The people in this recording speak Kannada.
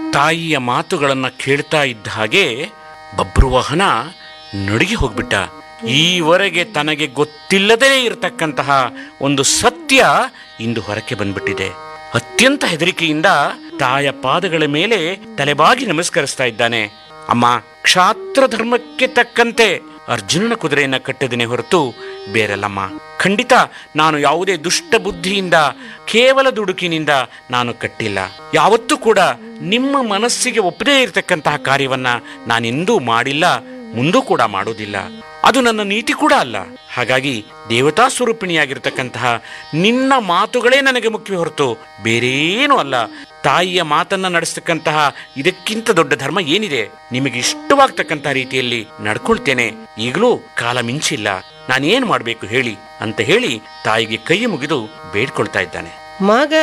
ತಾಯಿಯ ಮಾತುಗಳನ್ನ ಕೇಳ್ತಾ ಇದ್ದ ಹಾಗೆ ಬಬ್ರುವಾಹನ ನಡುಗಿ ಹೋಗ್ಬಿಟ್ಟ ಈವರೆಗೆ ತನಗೆ ಗೊತ್ತಿಲ್ಲದೇ ಇರತಕ್ಕಂತಹ ಒಂದು ಸತ್ಯ ಇಂದು ಹೊರಕ್ಕೆ ಬಂದ್ಬಿಟ್ಟಿದೆ ಅತ್ಯಂತ ಹೆದರಿಕೆಯಿಂದ ತಾಯ ಪಾದಗಳ ಮೇಲೆ ತಲೆಬಾಗಿ ನಮಸ್ಕರಿಸ್ತಾ ಇದ್ದಾನೆ ಅಮ್ಮ ಕ್ಷಾತ್ರ ಧರ್ಮಕ್ಕೆ ತಕ್ಕಂತೆ ಅರ್ಜುನನ ಕುದುರೆಯನ್ನ ಕಟ್ಟಿದನೆ ಹೊರತು ಬೇರೆಲ್ಲಮ್ಮ ಖಂಡಿತ ನಾನು ಯಾವುದೇ ದುಷ್ಟ ಬುದ್ಧಿಯಿಂದ ಕೇವಲ ದುಡುಕಿನಿಂದ ನಾನು ಕಟ್ಟಿಲ್ಲ ಯಾವತ್ತೂ ಕೂಡ ನಿಮ್ಮ ಮನಸ್ಸಿಗೆ ಒಪ್ಪದೇ ಇರತಕ್ಕಂತಹ ಕಾರ್ಯವನ್ನ ನಾನೆಂದೂ ಮಾಡಿಲ್ಲ ಮುಂದೂ ಕೂಡ ಮಾಡೋದಿಲ್ಲ ಅದು ನನ್ನ ನೀತಿ ಕೂಡ ಅಲ್ಲ ಹಾಗಾಗಿ ದೇವತಾ ಸ್ವರೂಪಿಣಿಯಾಗಿರ್ತಕ್ಕಂತಹ ನಿನ್ನ ಮಾತುಗಳೇ ನನಗೆ ಮುಖ್ಯ ಹೊರತು ಬೇರೇನೂ ಅಲ್ಲ ತಾಯಿಯ ಮಾತನ್ನ ನಡೆಸ್ತಕ್ಕಂತಹ ಇದಕ್ಕಿಂತ ದೊಡ್ಡ ಧರ್ಮ ಏನಿದೆ ನಿಮಗೆ ಇಷ್ಟವಾಗ್ತಕ್ಕಂತಹ ರೀತಿಯಲ್ಲಿ ನಡ್ಕೊಳ್ತೇನೆ ಈಗಲೂ ಕಾಲ ಮಿಂಚಿಲ್ಲ ನಾನೇನ್ ಮಾಡ್ಬೇಕು ಹೇಳಿ ಅಂತ ಹೇಳಿ ತಾಯಿಗೆ ಕೈ ಮುಗಿದು ಬೇಡ್ಕೊಳ್ತಾ ಇದ್ದಾನೆ ಮಗ